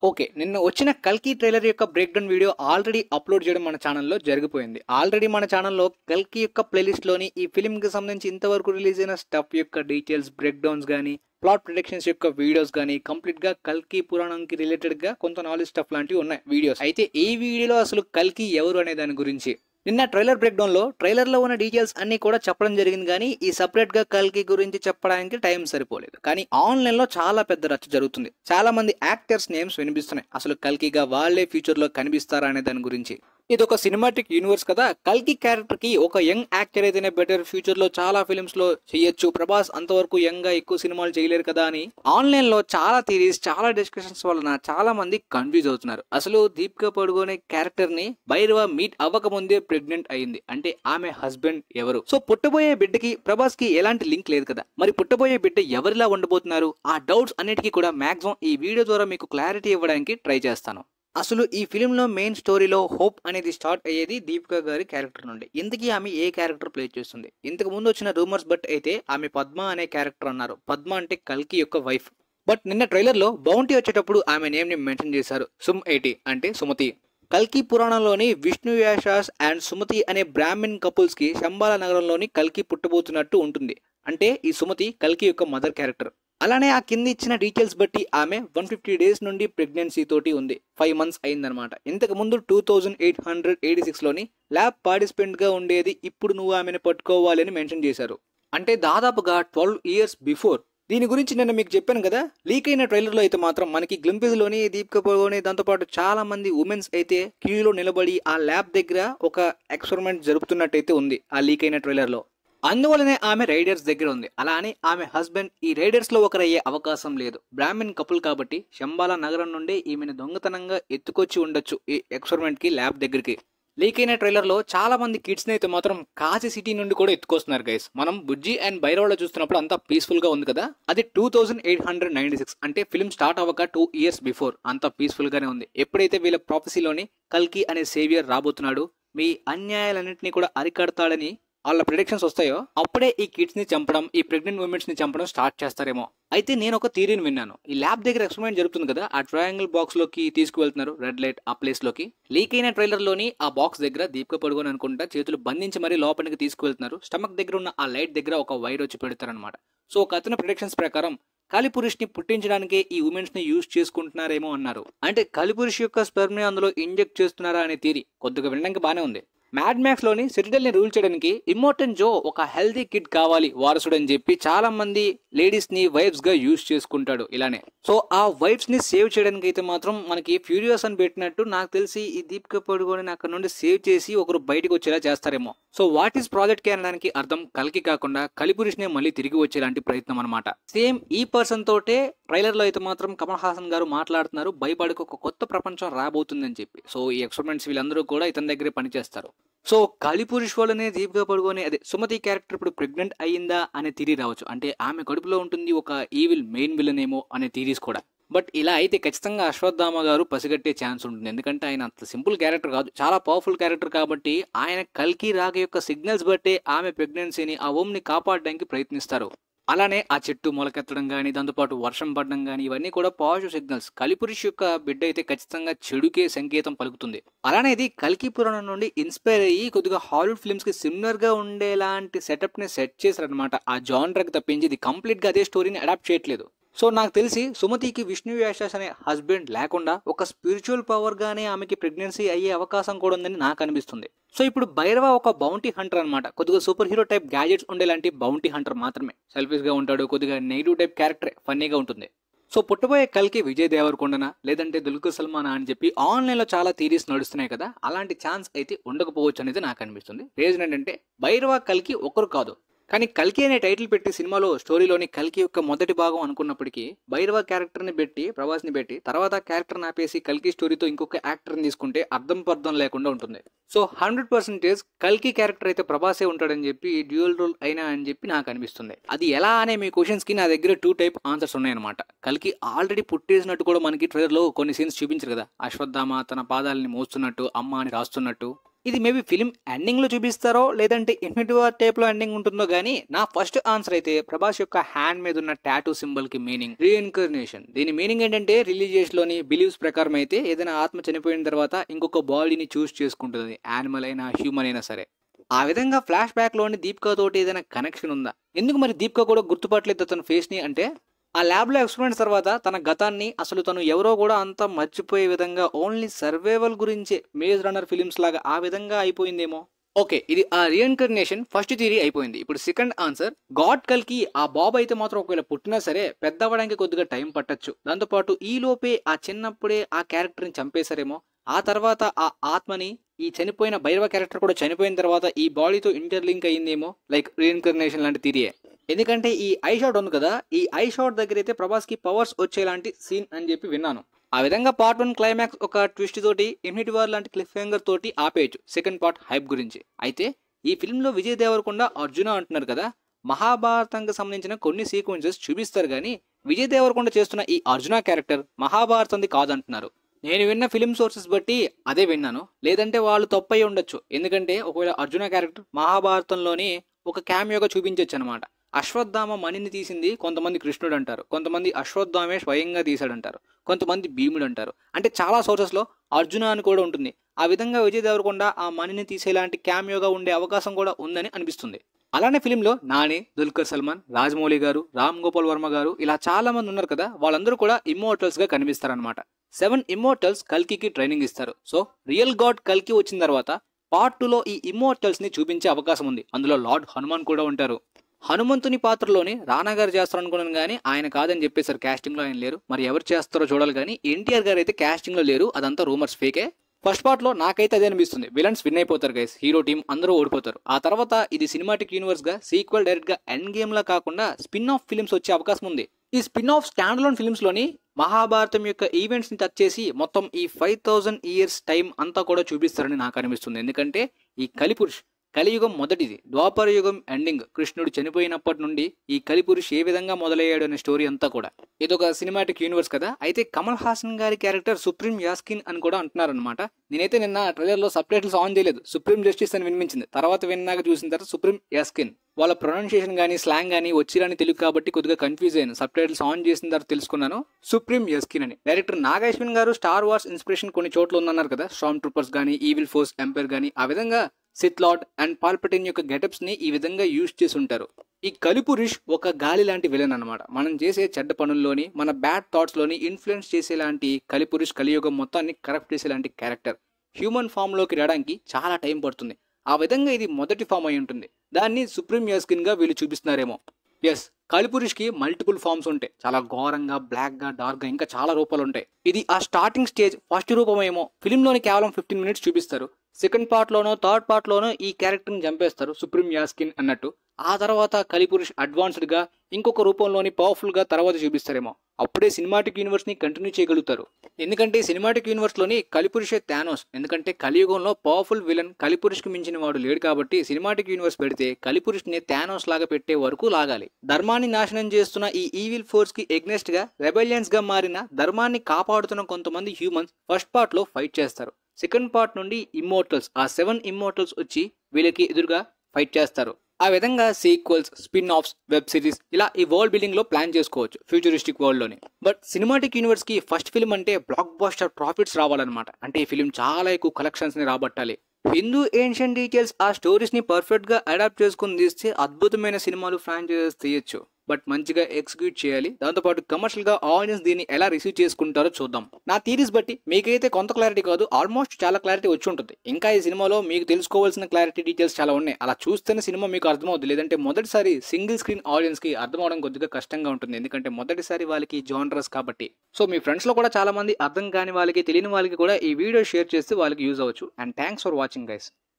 okay నిన్న వచ్చిన కల్కి ట్రైలర్ యొక్క breakdown video already upload చేయడం మన ఛానల్లో జరిగిపోయింది ఆల్రెడీ మన ఛానల్లో కల్కి యొక్క ప్లేలిస్ట్లోని ఈ ఫిల్మ్కి సంబంధించి ఇంతవరకు రిలీజ్ అయిన స్టఫ్ యొక్క డీటెయిల్స్ బ్రేక్ డౌన్స్ కానీ ప్లాట్ ప్రొడక్షన్స్ యొక్క వీడియోస్ కానీ కంప్లీట్ గా కల్కి పురాణంకి రిలేటెడ్ గా కొంత నాలెడ్జ్ స్టఫ్ లాంటివి ఉన్నాయి వీడియోస్ అయితే ఈ వీడియోలో అసలు కల్కి ఎవరు అనే దాని గురించి నిన్న ట్రైలర్ బ్రేక్ డౌన్ లో ట్రైలర్ లో ఉన్న డీటెయిల్స్ అన్ని కూడా చెప్పడం జరిగింది కానీ ఈ సపరేట్ గా కల్కి గురించి చెప్పడానికి టైం సరిపోలేదు కానీ ఆన్లైన్ లో చాలా పెద్ద రచ్చ జరుగుతుంది చాలా మంది యాక్టర్స్ నేమ్స్ వినిపిస్తున్నాయి అసలు కల్కిగా వాళ్ళే ఫ్యూచర్ లో కనిపిస్తారా అనే దాని గురించి ఇది ఒక సినిమాటిక్ యూనివర్స్ కదా కల్కి క్యారెక్టర్ కి ఒక యంగ్ యాక్టర్ అయితేనే బెటర్ ఫ్యూచర్ లో చాలా ఫిల్మ్స్ లో చేయొచ్చు ప్రభాస్ అంతవరకు యంగ్ గా ఎక్కువ సినిమాలు చేయలేరు కదా అని ఆన్లైన్ లో చాలా థీరీస్ చాలా డిస్కషన్స్ వలన చాలా మంది కన్ఫ్యూజ్ అవుతున్నారు అసలు దీపికా పడుకోనే క్యారెక్టర్ ని భైరవ మీట్ అవ్వక ముందే ప్రెగ్నెంట్ అయింది అంటే ఆమె హస్బెండ్ ఎవరు సో పుట్టబోయే బిడ్డకి ప్రభాస్ కి ఎలాంటి లింక్ లేదు కదా మరి పుట్టబోయే బిడ్డ ఎవరిలా ఉండబోతున్నారు ఆ డౌట్స్ అన్నిటికీ కూడా మాక్సిమం ఈ వీడియో ద్వారా మీకు క్లారిటీ ఇవ్వడానికి ట్రై చేస్తాను అసలు ఈ ఫిలింలో మెయిన్ స్టోరీలో హోప్ అనేది స్టార్ట్ అయ్యేది దీపికా గారి క్యారెక్టర్ నుండి ఇంతకీ ఆమె ఏ క్యారెక్టర్ ప్లే చేస్తుంది ఇంతకు ముందు వచ్చిన రూమర్స్ బట్ అయితే ఆమె పద్మ అనే క్యారెక్టర్ అన్నారు పద్మ అంటే కల్కి యొక్క వైఫ్ బట్ నిన్న ట్రైలర్లో బౌంటీ వచ్చేటప్పుడు ఆమె నేమ్ ని మెన్షన్ చేశారు సుమ్ ఎయిటీ అంటే సుమతి కల్కి పురాణంలోని విష్ణు వ్యాసాస్ అండ్ సుమతి అనే బ్రాహ్మిన్ కపుల్స్ కి శంబాల నగరంలోని కల్కి పుట్టబోతున్నట్టు ఉంటుంది అంటే ఈ సుమతి కల్కి యొక్క మదర్ క్యారెక్టర్ అలానే ఆ కింద ఇచ్చిన డీటెయిల్స్ బట్టి ఆమె వన్ ఫిఫ్టీ డేస్ నుండి ప్రెగ్నెన్సీ తోటి ఉంది ఫైవ్ మంత్స్ అయిందనమాట ఇంతకు ముందు two thousand eight hundred eighty సిక్స్లోని ల్యాబ్ పార్టిసిపెంట్ గా ఉండేది ఇప్పుడు నువ్వు ఆమెను పట్టుకోవాలి అని మెన్షన్ చేశారు అంటే దాదాపుగా ట్వెల్వ్ ఇయర్స్ బిఫోర్ దీని గురించి నేను మీకు చెప్పాను కదా లీక్ అయిన ట్రైలర్లో అయితే మాత్రం మనకి గ్లింపిస్ లోని దీపిక పడుకోని దాంతోపాటు చాలా మంది ఉమెన్స్ అయితే క్యూలో నిలబడి ఆ ల్యాబ్ దగ్గర ఒక ఎక్స్పెరిమెంట్ జరుపుతున్నట్టయితే ఉంది ఆ లీక్ అయిన ట్రైలర్లో అందువలనే ఆమె రైడర్స్ దగ్గర ఉంది అలా అని ఆమె హస్బెండ్ ఈ రైడర్స్ లో ఒకరయ్యే అవకాశం లేదు బ్రాహ్మిన్ కపుల్ కాబట్టి శంబాల నగరం నుండి ఈమెను దొంగతనంగా ఎత్తుకొచ్చి ఉండొచ్చు ఈ ఎక్స్పెరిమెంట్ కి ల్యాబ్ దగ్గరికి లీక్ అయిన ట్రైలర్ లో చాలా మంది కిడ్స్ అయితే మాత్రం కాశీ సిటీ నుండి కూడా ఎత్తుకొస్తున్నారు గైస్ మనం బుజ్జి అండ్ బైరవలో చూస్తున్నప్పుడు అంతా పీస్ఫుల్ గా ఉంది కదా అది two thousand eight hundred ninety six అంటే ఫిల్మ్ స్టార్ట్ అవ్వక టూ ఇయర్స్ బిఫోర్ అంతా పీస్ఫుల్ గానే ఉంది ఎప్పుడైతే వీళ్ళ ప్రాఫెసీలోని కల్కి అనే సేవియర్ రాబోతున్నాడు మీ అన్యాయాలన్నింటినీ కూడా అరికడతాడని వాళ్ళ ప్రిడిక్షన్స్ వస్తాయో అప్పుడే ఈ కిడ్స్ ని చంపడం ఈ ప్రెగ్నెంట్ ఉమెన్స్ ని చంపడం స్టార్ట్ చేస్తారేమో అయితే నేను ఒక థీరీని విన్నాను ఈ ల్యాబ్ దగ్గర ఎక్స్పెరిమెంట్ జరుగుతుంది కదా ఆ ట్రయాంగిల్ బాక్స్ లోకి తీసుకువెళ్తున్నారు రెడ్ లైట్ ఆ ప్లేస్ లోకి లీక్ అయిన ట్రైలర్ లోని ఆ బాక్స్ దగ్గర దీపిక పడుకొని అనుకుంటా చేతులు బంధించి మరీ లోపలికి తీసుకువెళ్తున్నారు స్టమక్ దగ్గర ఉన్న ఆ లైట్ దగ్గర ఒక వైర్ వచ్చి పెడతారనమాట సో ఒక అతని ప్రిడిక్షన్స్ ప్రకారం కాలిపురుష్ ని పుట్టించడానికి ఈ ఉమెన్స్ ని యూజ్ చేసుకుంటున్నారేమో అన్నారు అంటే కాలిపురుష్ యొక్క స్పెర్మ్ ని అందులో ఇంజెక్ట్ చేస్తున్నారా అనే థీరీ కొద్దిగా వినడానికి బానే ఉంది మ్యాడ్ మ్యాక్స్ లోని సిటిడల్ ని రూల్ చేయడానికి ఇమ్మోర్టన్ జో ఒక హెల్తీ కిడ్ కావాలి వారసుడు అని చెప్పి చాలా మంది లేడీస్ ని వైఫ్స్ గా యూజ్ చేసుకుంటాడు ఇలానే సో ఆ వైఫ్స్ ని సేవ్ చేయడానికి అయితే మాత్రం మనకి ఫ్యూరియస్ అని పెట్టినట్టు నాకు తెలిసి ఈ దీపిక పడుకొని అక్కడ నుండి సేవ్ చేసి ఒకరు బయటకు వచ్చేలా చేస్తారేమో సో వాట్ ఈస్ ప్రాజెక్ట్ కి అనడానికి అర్థం కలికి కాకుండా కలిపురుష్ నే మళ్ళీ తిరిగి వచ్చేలాంటి ప్రయత్నం అనమాట సేమ్ ఈ పర్సన్ తోటే ట్రైలర్ లో అయితే మాత్రం కమల్ హాసన్ గారు మాట్లాడుతున్నారు భయపడకు ఒక కొత్త ప్రపంచం రాబోతుందని చెప్పి సో ఈ ఎక్స్పెరిమెంట్స్ వీళ్ళందరూ కూడా ఇతని దగ్గరే పనిచేస్తారు సో కలిపురుష్ వల్లనే దీపిక పడుకొని అదే సుమతి క్యారెక్టర్ ఇప్పుడు ప్రెగ్నెంట్ అయ్యిందా అనే థీరీ రావచ్చు అంటే ఆమె కడుపులో ఉంటుంది ఒక ఈవిల్ మెయిన్ విలన్ ఏమో అనే థీరీస్ కూడా బట్ ఇలా అయితే ఖచ్చితంగా అశ్వత్థామ గారు పసిగట్టే ఛాన్స్ ఉంటుంది ఎందుకంటే ఆయన అంత సింపుల్ క్యారెక్టర్ కాదు చాలా పవర్ఫుల్ క్యారెక్టర్ కాబట్టి ఆయన కల్కి రాగ యొక్క సిగ్నల్స్ బట్టే ఆమె ప్రెగ్నెన్సీని ఆ ఓమ్ని కాపాడడానికి ప్రయత్నిస్తారు అలానే ఆ చెట్టు మొలకెత్తడం కానీ దాంతోపాటు వర్షం పడడం కానీ ఇవన్నీ కూడా పాజిటివ్ సిగ్నల్స్ కలిపురుష్ యొక్క బిడ్డ అయితే ఖచ్చితంగా చెడుకే సంకేతం పలుకుతుంది అలానే ఇది కల్కి పురాణం నుండి ఇన్స్పైర్ అయ్యి కొద్దిగా హాలీవుడ్ ఫిల్మ్స్ కి సిమిలర్ గా ఉండేలాంటి సెటప్ ని సెట్ చేశారనమాట ఆ జాన్రకి తప్పించి ఇది కంప్లీట్ గా అదే స్టోరీని అడాప్ట్ చేయట్లేదు సో నాకు తెలిసి సుమతికి విష్ణు వ్యాసాస్ అనే హస్బెండ్ లేకుండా ఒక స్పిరిచువల్ పవర్ గానే ఆమెకి ప్రెగ్నెన్సీ అయ్యే అవకాశం కూడా ఉందని నాకు అనిపిస్తుంది సో ఇప్పుడు భైరవ ఒక బౌంటీ హంటర్ అనమాట కొద్దిగా సూపర్ హీరో టైప్ గ్యాజెట్స్ ఉండేలాంటి బౌంటీ హంటర్ మాత్రమే సెల్ఫీస్ గా ఉంటాడు కొద్దిగా నెగిటివ్ టైప్ క్యారెక్టర్ ఫన్నీగా ఉంటుంది సో పుట్టబోయే కల్కి విజయ్ దేవరకొండనా లేదంటే దుల్కర్ సల్మానా అని చెప్పి ఆన్లైన్ లో చాలా థీరీస్ నడుస్తున్నాయి కదా అలాంటి ఛాన్స్ అయితే ఉండకపోవచ్చు అనేది నాకు అనిపిస్తుంది రీజన్ ఏంటంటే భైరవ కల్కి ఒకరు కాదు కానీ కల్కి అనే టైటిల్ పెట్టి సినిమాలో స్టోరీలోని కల్కి యొక్క మొదటి భాగం అనుకున్నప్పటికీ భైరవ క్యారెక్టర్ ని పెట్టి ప్రభాస్ ని పెట్టి తర్వాత క్యారెక్టర్ ఆపేసి కల్కి స్టోరీతో ఇంకొక యాక్టర్ ని తీసుకుంటే అర్థం పర్థం లేకుండా ఉంటుంది సో హండ్రెడ్ పర్సెంటేజ్ కల్కి క్యారెక్టర్ అయితే ప్రభాసే ఉంటాడని చెప్పి డ్యూయల్ రోల్ అయినా అని చెప్పి నాకు అనిపిస్తుంది అది ఎలా అనే మీ క్వశ్చన్స్ కి నా దగ్గర టూ టైప్ ఆన్సర్స్ ఉన్నాయన్నమాట కల్కి ఆల్రెడీ పుట్టేసినట్టు కూడా మనకి ట్రైలర్ లో కొన్ని సీన్స్ చూపించారు కదా అశ్వత్థామ తన పాదాలని మోస్తున్నట్టు అమ్మ అని రాస్తున్నట్టు ఇది మేబీ ఫిలిం ఎండింగ్ లో చూపిస్తారో లేదంటే ఇన్ఫినిటీ వార్ టైప్ లో ఎండింగ్ ఉంటుందో గానీ నా ఫస్ట్ ఆన్సర్ అయితే ప్రభాస్ యొక్క హ్యాండ్ మీద ఉన్న టాటూ సింబల్ కి మీనింగ్ రీఇన్కర్నేషన్ దీని మీనింగ్ ఏంటంటే రిలీజియస్ లోని బిలీవ్స్ ప్రకారం అయితే ఏదైనా ఆత్మ చనిపోయిన తర్వాత ఇంకొక బాడీని చూస్ చేసుకుంటుంది యానిమల్ అయినా హ్యూమన్ అయినా సరే ఆ విధంగా ఫ్లాష్ బ్యాక్ లోని దీపికా తోటి ఏదైనా కనెక్షన్ ఉందా ఎందుకు మరి దీపికా కూడా గుర్తుపట్టలేదు తన ఫేస్ ని అంటే ఆ ల్యాబ్ లో ఎక్స్పెరిమెంట్స్ తర్వాత తన గతాన్ని అసలు తను ఎవరో కూడా అంతా మర్చిపోయే విధంగా ఓన్లీ సర్వైవల్ గురించే మేజ్ రన్నర్ ఫిలిమ్స్ లాగా ఆ విధంగా అయిపోయిందేమో ఓకే ఇది ఆ రీఎన్కర్నేషన్ ఫస్ట్ థియరీ అయిపోయింది ఇప్పుడు సెకండ్ ఆన్సర్ గాడ్ కల్కి ఆ బాబు అయితే మాత్రం ఒకవేళ పుట్టినా సరే పెద్ద అవ్వడానికి కొద్దిగా టైం పట్టొచ్చు దాంతోపాటు ఈ లోపే ఆ చిన్నప్పుడే ఆ క్యారెక్టర్ని చంపేశారేమో ఆ తర్వాత ఆ ఆత్మని ఈ చనిపోయిన భైరవ క్యారెక్టర్ కూడా చనిపోయిన తర్వాత ఈ బాడీతో ఇంటర్లింక్ అయ్యిందేమో లైక్ రీఇన్కర్నేషన్ లాంటి థిరియే ఎందుకంటే ఈ ఐ షాట్ ఉంది కదా ఈ ఐ షాట్ దగ్గర అయితే ప్రభాస్ కి పవర్స్ వచ్చేలాంటి సీన్ అని చెప్పి విన్నాను ఆ విధంగా పార్ట్ వన్ క్లైమాక్స్ ఒక ట్విస్ట్ తోటి ఇన్ఫినిటీ వార్ లాంటి క్లిఫ్ హ్యాంగర్ తోటి ఆపేయచ్చు సెకండ్ పార్ట్ హైప్ గురించి అయితే ఈ ఫిల్మ్ లో విజయ్ దేవరకొండ అర్జున అంటున్నారు కదా మహాభారతంకి సంబంధించిన కొన్ని సీక్వెన్సెస్ చూపిస్తారు కానీ విజయ్ దేవరకొండ చేస్తున్న ఈ అర్జున క్యారెక్టర్ మహాభారతంది కాదంటున్నారు నేను విన్న ఫిలిం సోర్సెస్ బట్టి అదే విన్నాను లేదంటే వాళ్ళు తప్పై ఉండొచ్చు ఎందుకంటే ఒకవేళ అర్జున క్యారెక్టర్ మహాభారతంలోని ఒక క్యామియోగా చూపించవచ్చు అనమాట అశ్వత్థామ మణిని తీసింది కొంతమంది కృష్ణుడు అంటారు కొంతమంది అశ్వత్థామే స్వయంగా తీశాడంటారు కొంతమంది భీముడు అంటారు అంటే చాలా సోర్సెస్లో అర్జున అని కూడా ఉంటుంది ఆ విధంగా విజయ్ దేవరకొండ ఆ మణిని తీసేలాంటి క్యామియోగా ఉండే అవకాశం కూడా ఉందని అనిపిస్తుంది అలానే ఫిలింలో నాని దుల్కర్ సల్మాన్ రాజమౌళి గారు రామ్ గోపాల్ వర్మ గారు ఇలా చాలా మంది ఉన్నారు కదా వాళ్ళందరూ కూడా ఇమ్మోర్టల్స్ గా కనిపిస్తారనమాట సెవెన్ ఇమ్మోర్టల్స్ కల్కికి ట్రైనింగ్ ఇస్తారు సో రియల్ గాడ్ కల్కి వచ్చిన తర్వాత పార్ట్ టూలో ఈ ఇమ్మోర్టల్స్ ని చూపించే అవకాశం ఉంది అందులో లార్డ్ హనుమాన్ కూడా ఉంటారు హనుమంతుని పాత్రలోని రానా గారు చేస్తారు అనుకున్నాను కానీ ఆయన కాదని చెప్పేసారు casting లో ఆయన లేరు మరి ఎవరు చేస్తారో చూడాలి కానీ ఎన్టీఆర్ గారు అయితే casting లో లేరు అదంతా రూమర్స్ ఫేకే ఫస్ట్ పార్ట్ లో నాకైతే అదే అనిపిస్తుంది విలన్స్ విన్ అయిపోతారు గైస్ హీరో టీం అందరూ ఓడిపోతారు ఆ తర్వాత ఇది సినిమాటిక్ యూనివర్స్ గా సీక్వెల్ డైరెక్ట్ గా ఎండ్ గేమ్ లా కాకుండా స్పిన్ ఆఫ్ ఫిల్మ్స్ వచ్చే అవకాశం ఉంది ఈ spin off standalone films లోని మహాభారతం యొక్క ఈవెంట్స్ ని టచ్ చేసి మొత్తం ఈ ఫైవ్ థౌజండ్ ఇయర్స్ టైం అంతా కూడా చూపిస్తారని నాకు అనిపిస్తుంది ఎందుకంటే ఈ కలిపురుష్ కలియుగం మొదటిది ద్వాపర యుగం ఎండింగ్ కృష్ణుడు చనిపోయినప్పటి నుండి ఈ కలిపురుష్ ఏ విధంగా మొదలయ్యాడు అనే స్టోరీ అంతా కూడా ఇదొక సినిమాటిక్ యూనివర్స్ కదా అయితే కమల్ హాసన్ గారి క్యారెక్టర్ సుప్రీం యాస్కిన్ అని కూడా అంటున్నారనమాట నేనైతే నిన్న ట్రైలర్ లో సబ్ టైటిల్స్ ఆన్ చేయలేదు సుప్రీం జస్టిస్ అని వినిపించింది తర్వాత విన్నాక చూసిన తర్వాత సుప్రీం యాస్కిన్ వాళ్ళ ప్రొనౌన్సియేషన్ కానీ స్లాంగ్ కానీ వచ్చిరాని తెలుగు కాబట్టి కొద్దిగా కన్ఫ్యూజ్ అయ్యాను సబ్ టైటిల్స్ ఆన్ చేసిన తర్వాత తెలుసుకున్నాను సుప్రీం యస్కిన్ అని డైరెక్టర్ నాగేశ్వన్ గారు స్టార్ వార్స్ ఇన్స్పిరేషన్ కొన్ని చోట్ల ఉందన్నారు కదా స్ట్రామ్ ట్రూపర్స్ కానీ ఈవిల్ ఫోర్స్ ఎంపైర్ కానీ ఆ విధంగా సిత్ లార్డ్ అండ్ పాల్పటిన్ యొక్క గెటప్స్ ని ఈ విధంగా యూజ్ చేసి ఉంటారు ఈ కలిపురిష్ ఒక గాలి లాంటి విలన్ అనమాట మనం చేసే చెడ్డ పనుల్లోని మన బ్యాడ్ థాట్స్ లోని ఇన్ఫ్లుయెన్స్ చేసేలాంటి కలిపురిష్ కలియుగం మొత్తాన్ని కరెక్ట్ చేసేలాంటి క్యారెక్టర్ హ్యూమన్ ఫామ్ లోకి రావడానికి చాలా టైం పడుతుంది ఆ విధంగా ఇది మొదటి ఫామ్ అయి ఉంటుంది దాన్ని సుప్రీం యాస్కిన్ గా వీళ్ళు చూపిస్తున్నారేమో ఎస్ కలిపురుష్ కి మల్టిపుల్ ఫామ్స్ ఉంటాయి చాలా ఘోరంగా బ్లాక్ గా డార్క్ గా ఇంకా చాలా రూపాలు ఉంటాయి ఇది ఆ స్టార్టింగ్ స్టేజ్ ఫస్ట్ రూపం ఏమో ఫిల్మ్ లోని కేవలం ఫిఫ్టీన్ మినిట్స్ చూపిస్తారు సెకండ్ పార్ట్ లోనో థర్డ్ పార్ట్ లోనో ఈ క్యారెక్టర్ ని చంపేస్తారు సుప్రీం యాస్కిన్ అన్నట్టు ఆ తర్వాత కలిపురుష్ అడ్వాన్స్డ్ గా ఇంకొక రూపంలోని పవర్ఫుల్ గా తర్వాత చూపిస్తారేమో అప్పుడే సినిమాటిక్ యూనివర్స్ ని కంటిన్యూ చేయగలుగుతారు ఎందుకంటే సినిమాటిక్ యూనివర్స్ లోని కలిపురుషే థానోస్ ఎందుకంటే కలియుగంలో పవర్ఫుల్ విలన్ కలిపురుష్ కి మించిన వాడు లేడు కాబట్టి సినిమాటిక్ యూనివర్స్ పెడితే కలిపురుష్ ని థానోస్ లాగా పెట్టే వరకు లాగాలి ధర్మాన్ని నాశనం చేస్తున్న ఈ ఈవిల్ ఫోర్స్ కి ఎగ్నెస్ట్ గా రెబెలియన్స్ గా మారిన ధర్మాన్ని కాపాడుతున్న కొంతమంది హ్యూమన్స్ ఫస్ట్ పార్ట్ లో ఫైట్ చేస్తారు సెకండ్ పార్ట్ నుండి ఇమ్మోర్టల్స్ ఆ సెవెన్ ఇమ్మోర్టల్స్ వచ్చి వీళ్ళకి ఎదురుగా ఫైట్ చేస్తారు ఆ విధంగా sequels spin offs web series ఇలా ఈ వరల్డ్ బిల్డింగ్ లో ప్లాన్ చేసుకోవచ్చు ఫ్యూచరిస్టిక్ వరల్డ్ లోని బట్ సినిమాటిక్ యూనివర్స్ కి ఫస్ట్ ఫిల్మ్ అంటే బ్లాక్ బాస్టర్ ప్రాఫిట్స్ రావాలన్నమాట అంటే ఈ ఫిల్మ్ చాలా ఎక్కువ కలెక్షన్స్ ని రాబట్టాలి హిందూ ఏన్షియన్ డీటెయిల్స్ ఆ స్టోరీస్ ని పర్ఫెక్ట్ గా అడాప్ట్ చేసుకుని తీస్తే అద్భుతమైన సినిమాలు ఫ్రాంచైజెస్ తీయచ్చు బట్ మంచిగా ఎగ్జిక్యూట్ చేయాలి దాంతోపాటు కమర్షియల్ గా ఆడియన్స్ దీన్ని ఎలా రిసీవ్ చేసుకుంటారో చూద్దాం నా థీరీస్ బట్టి మీకైతే కొంత క్లారిటీ కాదు ఆల్మోస్ట్ చాలా క్లారిటీ వచ్చి ఉంటుంది ఇంకా ఈ సినిమాలో మీకు తెలుసుకోవాల్సిన క్లారిటీ డీటెయిల్స్ చాలా ఉన్నాయి అలా చూస్తేనే సినిమా మీకు అర్థమవుతుంది లేదంటే మొదటిసారి సింగిల్ స్క్రీన్ ఆడియన్స్ కి అర్థం అవడం కొద్దిగా కష్టంగా ఉంటుంది ఎందుకంటే మొదటిసారి వాళ్ళకి జానరస్ కాబట్టి సో మీ ఫ్రెండ్స్ లో కూడా చాలా మంది అర్థం కాని వాళ్ళకి తెలియని వాళ్ళకి కూడా ఈ వీడియో షేర్ చేస్తే వాళ్ళకి యూజ్ అవ్వచ్చు and thanks for watching guys